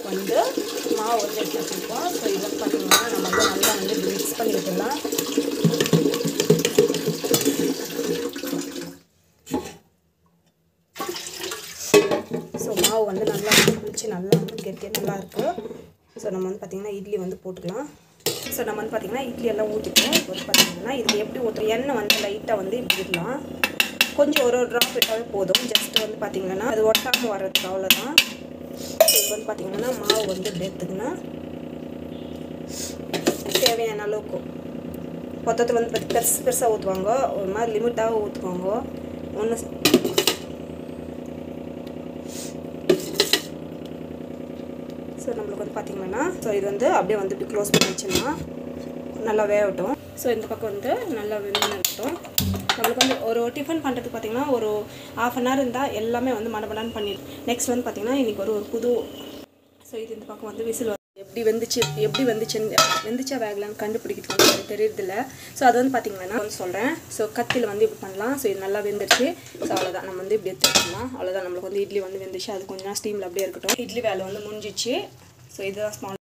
கப்புக்கு வந்து மாவு வந்து எடுத்து வச்சுருக்கோம் ஸோ இது வந்து பார்த்தீங்கன்னா நம்ம வந்து நல்லா வந்து மிக்ஸ் பண்ணி விட்டுடலாம் ஸோ மாவு வந்து நல்லா குளிச்சு நல்லா வந்து கெட்டியாக நல்லா இருக்கும் ஸோ நம்ம வந்து பார்த்திங்கன்னா இட்லி வந்து போட்டுக்கலாம் ஸோ நம்ம வந்து பார்த்திங்கன்னா இட்லி எல்லாம் ஊற்றிட்டோம் இப்போ வந்து பார்த்திங்கன்னா இதுக்கு எப்படி ஊற்றுற எண்ணெய் வந்து லைட்டாக வந்து இப்படி விடலாம் கொஞ்சம் ஒரு ஒரு ட்ராப் விட்டாவே போதும் ஜஸ்ட் வந்து பார்த்திங்கன்னா அது ஒட்டாமல் வர்றதுக்கு அவ்வளோதான் ஸோ இப்போ வந்து பார்த்திங்கன்னா மாவு வந்து இப்படி எடுத்துக்கினா தேவையான அளவுக்கு மொத்தத்தில் வந்து பார்த்தி பெருசு பெருசாக ஊற்றுவாங்க ஒரு மாதிரி லிமிட்டாக ஊற்றுவாங்க ஒன்று ஸோ நம்மளுக்கு வந்து பார்த்திங்கன்னா ஸோ இது வந்து அப்படியே வந்து இப்படி க்ளோஸ் பண்ணி வச்சிடலாம் நல்லா வேகட்டும் ஸோ இந்த பக்கம் வந்து நல்லா வெந்துட்டோம் நம்மளுக்கு வந்து ஒரு டிஃபன் பண்ணுறதுக்கு பார்த்திங்கன்னா ஒரு ஆஃப் அன் ஹவர் இருந்தால் எல்லாமே வந்து மடமடான்னு பண்ணிடும் நெக்ஸ்ட் வந்து பார்த்திங்கன்னா இன்றைக்கி ஒரு ஒரு புது ஸோ இது இந்த பக்கம் வந்து விசில் எப்படி வெந்துச்சு எப்படி வெந்துச்சுன்னு வெந்துச்சா வேகலான்னு கண்டுபிடிக்கிறது வந்து எனக்கு தெரியறதில்ல ஸோ அது வந்து பார்த்திங்கன்னா நான் வந்து சொல்கிறேன் ஸோ கத்தியில் வந்து இப்படி பண்ணலாம் ஸோ இது நல்லா வெந்துருச்சு ஸோ அவ்வளோதான் நம்ம வந்து இப்படி எடுத்துக்கலாம் அவ்வளோதான் நம்மளுக்கு வந்து இட்லி வந்து வெந்துச்சு அது கொஞ்சம் நேரம் ஸ்டீமில் அப்படியே இருக்கட்டும் இட்லி வேலை வந்து முடிஞ்சிச்சு ஸோ இதுதான் ஸ்மால்